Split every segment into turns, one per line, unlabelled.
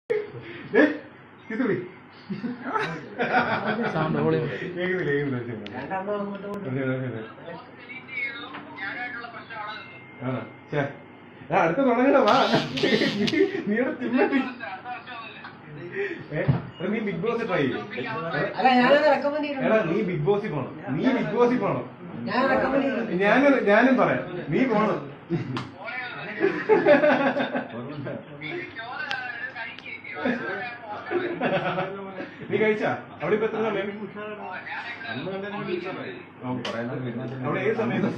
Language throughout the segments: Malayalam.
ഏ ഇത് വിളി
സൗണ്ട് വോളിയം
കേൾക്കുന്നില്ല കേൾക്കുന്നില്ല
രണ്ടാമത് അങ്ങോട്ടും ഇങ്ങോട്ടും
അതെ, അതെ, അതെ. ആണോ? ഛെ. ആ, അടുത്ത തുടങ്ങണ വാ നീയുടെ തിമ്മട്ടി ഏ എടാ, നീ ബിഗ് ബോസ് ട്രൈ ചെയ്യും
അല്ല ഞാനത് റെക്കമെൻഡ്
എടാ
ചെയ്തിട്ടുണ്ട്
നീ ബിഗ് ബോസിൽ പോണം നീ ബിഗ് ബോസിൽ പോണം
ഞാൻ റെക്കമെൻഡ് ചെയ്തിട്ടുണ്ട്
ഞാനും ഞാനും പറയാം നീ പോണം നീ കഴിച്ചാ അവിടെ ഇപ്പൊ എത്ര സമയം അവിടെ ഏത് സമയത്ത്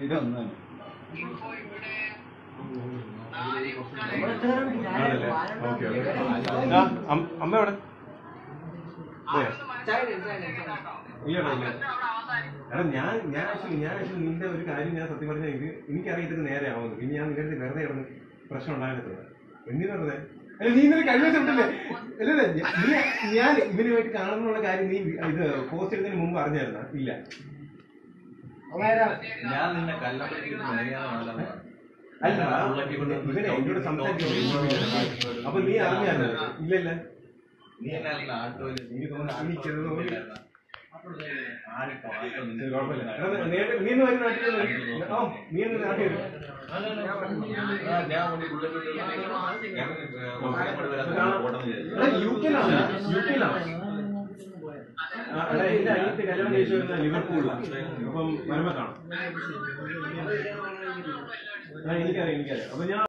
നമ്മൾ എത്ര മണിക്ക്
ആണല്ലേ
കാര്യം
ഓക്കെ
വാരണം.
ഓക്കെ അമ്മ എവിടെ ഏ,
ചായ ഇട്, ചായ ഇട്, ചായ ഇട്.
ഇല്ല ഇല്ല എടാ ഞാൻ ഞാൻ ആക്ച്വലി ഞാൻ ആക്ച്വലി നിന്റെ ഒരു കാര്യം ഞാൻ സത്യം പറഞ്ഞാൽ ഇത് എനിക്കറിയാം നേരെ ആവുന്നു ഇനി ഞാൻ നിന്റെ അടുത്ത് വെറുതെ കിടന്ന് പ്രശ്നം ഉണ്ടാകത്തില്ല എന്തിനാ വെറുതെ അല്ല നീ ഇന്നലെ കഴിഞ്ഞ ദിവസം വിട്ടില്ലേ അല്ലല്ല ഞ- നീ ഞാൻ ഇവനുമായിട്ട് കാണുന്നുള്ള കാര്യം നീ ഇത് പോസ്റ്റ് ഇടുന്നതിന് മുമ്പ് അറിഞ്ഞായിരുന്ന ഇല്ല
അതായത്
ഞാൻ നിന്നെ കല്ലപ്പറ്റിട്ട് മെനയാതെ
അല്ല ഇവനെ എന്നോട് സംസാരിക്കുന്നു അപ്പൊ നീ അറിഞ്ഞായിരുന്നു ഇല്ലല്ല
നീ എന്നാ ആട്ടോയില്
എനിക്ക് തോന്നുന്നു നീ ചെറുത് പോലെ
ആടിപ്പോ ആട്ടോ
ഇത് കുഴപ്പമില്ല എടാ, നേരെ- നീ ഒന്ന് വരുന്ന നാട്ടിൽ വന്ന് ആ നീ ഒന്ന് നാട്ടിൽ വരും
ഞാൻ കൊണ്ട് ബുള്ളറ്റ് ഞാൻ കോഴിക്കോട് വരാൻ ഓട്ടം വിചാരിച്ചു
എടാ, യു കെയിലാണ് യു കെയിലാണ് ആ, എടാ, എന്റെ അനിയത്തി കല്യാണം കഴിച്ചു വരുന്ന ലിവർപൂളിലാണ് അപ്പം വരുമ്പോ കാണാം ആ, എനിക്കറിയാം എനിക്കറിയാം അപ്പൊ ഞാൻ